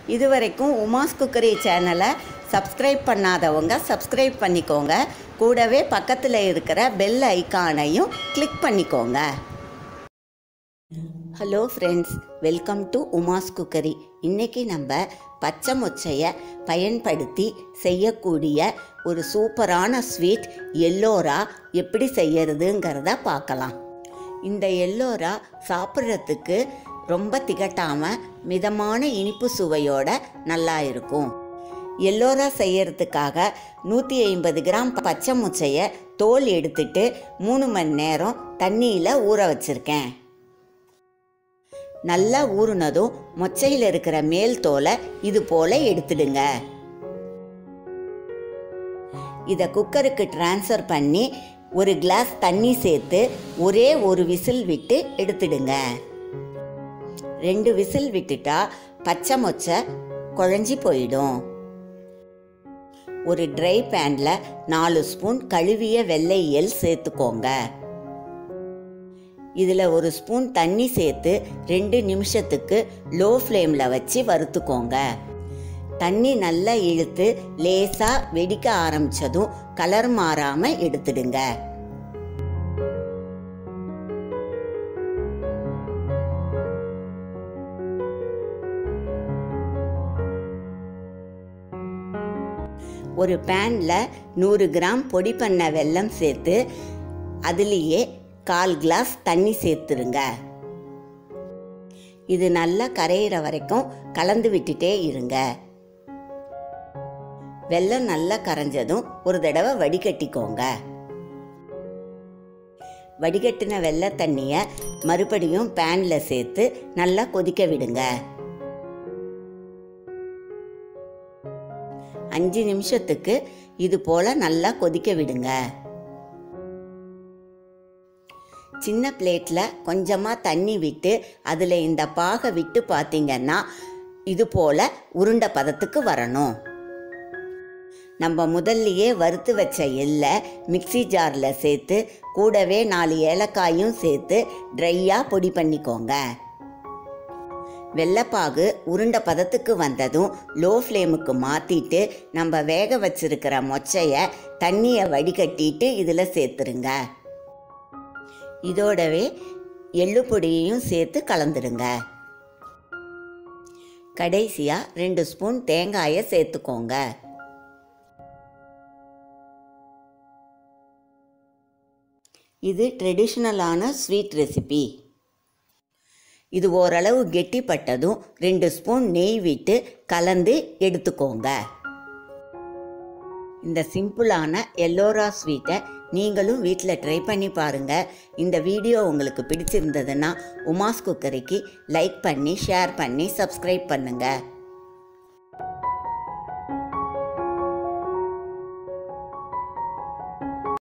இதுவரைக்கும் உமாஸ் குக்கரி சேனலை சப்ஸ்கிரைப் பண்ணாதவங்க சப்ஸ்கிரைப் பண்ணிக்கோங்க கூடவே பக்கத்தில் இருக்கிற பெல் ஐகானையும் கிளிக் பண்ணிக்கோங்க hello friends welcome to Uma's cookery இன்னைக்கு நம்ம பச்சை மொச்சையை பயன்படுத்தி செய்யக்கூடிய ஒரு சூப்பரான ஸ்வீட் எல்லோரா எப்படி செய்யறதுங்கிறத பார்க்கலாம் இந்த எல்லோரா சாப்பிட்றதுக்கு ரொம்ப திகட்டாமல் மிதமான இனிப்பு சுவையோட நல்லா இருக்கும் எல்லோரா செய்யறதுக்காக நூற்றி ஐம்பது கிராம் பச்சை முச்சையை தோல் எடுத்துட்டு மூணு மணி நேரம் தண்ணியில் ஊற வச்சுருக்கேன் நல்லா ஊறுனதும் மொச்சையில் இருக்கிற மேல் தோலை இது போல எடுத்துடுங்க இதை குக்கருக்கு ட்ரான்ஸ்ஃபர் பண்ணி ஒரு கிளாஸ் தண்ணி சேர்த்து ஒரே ஒரு விசில் விட்டு எடுத்துடுங்க ரெண்டு விசில் விட்டுட்டா பச்சை மொச்சை குழஞ்சி போயிடும் ஒரு ட்ரை பேனில் நாலு ஸ்பூன் கழுவிய வெள்ளை எள் சேர்த்துக்கோங்க இதில் ஒரு ஸ்பூன் தண்ணி சேர்த்து ரெண்டு நிமிஷத்துக்கு லோ ஃப்ளேமில் வச்சு வறுத்துக்கோங்க தண்ணி நல்லா இழுத்து லேசாக வெடிக்க ஆரம்பித்ததும் கலர் மாறாமல் எடுத்துடுங்க ஒரு பேனில் நூறு கிராம் பொடி பண்ண வெல்லம் சேர்த்து அதுலேயே கால் கிளாஸ் தண்ணி சேர்த்துருங்க இது நல்லா கரையிற வரைக்கும் கலந்து விட்டுட்டே இருங்க வெல்லம் நல்லா கரைஞ்சதும் ஒரு தடவை வடிகட்டிக்கோங்க வடிகட்டின வெள்ளை தண்ணியை மறுபடியும் பேனில் சேர்த்து நல்லா கொதிக்க விடுங்க அஞ்சு நிமிஷத்துக்கு இது போல் நல்லா கொதிக்க விடுங்க சின்ன பிளேட்டில் கொஞ்சமாக தண்ணி விட்டு அதில் இந்த பாகை விட்டு பார்த்தீங்கன்னா இது போல் உருண்டை பதத்துக்கு வரணும் நம்ம முதல்லையே வறுத்து வச்ச எள்ளை மிக்சி ஜாரில் சேர்த்து கூடவே நாலு ஏலக்காயும் சேர்த்து ட்ரையாக பொடி பண்ணிக்கோங்க வெள்ளைப்பாகு உருண்டை பதத்துக்கு வந்ததும் லோ ஃப்ளேமுக்கு மாற்றிட்டு நம்ம வேக வச்சிருக்கிற மொச்சையை தண்ணியை வடிகட்டிட்டு இதில் சேர்த்துருங்க இதோடவே எள்ளு பொடியையும் சேர்த்து கலந்துடுங்க கடைசியாக ரெண்டு ஸ்பூன் தேங்காயை சேர்த்துக்கோங்க இது ட்ரெடிஷ்னலான ஸ்வீட் ரெசிபி இது ஓரளவு கெட்டிப்பட்டதும் ரெண்டு ஸ்பூன் நெய் விட்டு கலந்து எடுத்துக்கோங்க இந்த சிம்பிளான எல்லோரா ஸ்வீட்டை நீங்களும் வீட்டில் ட்ரை பண்ணி பாருங்கள் இந்த வீடியோ உங்களுக்கு பிடிச்சிருந்ததுன்னா உமாஸ் குக்கரிக்கு லைக் பண்ணி ஷேர் பண்ணி சப்ஸ்கிரைப் பண்ணுங்கள்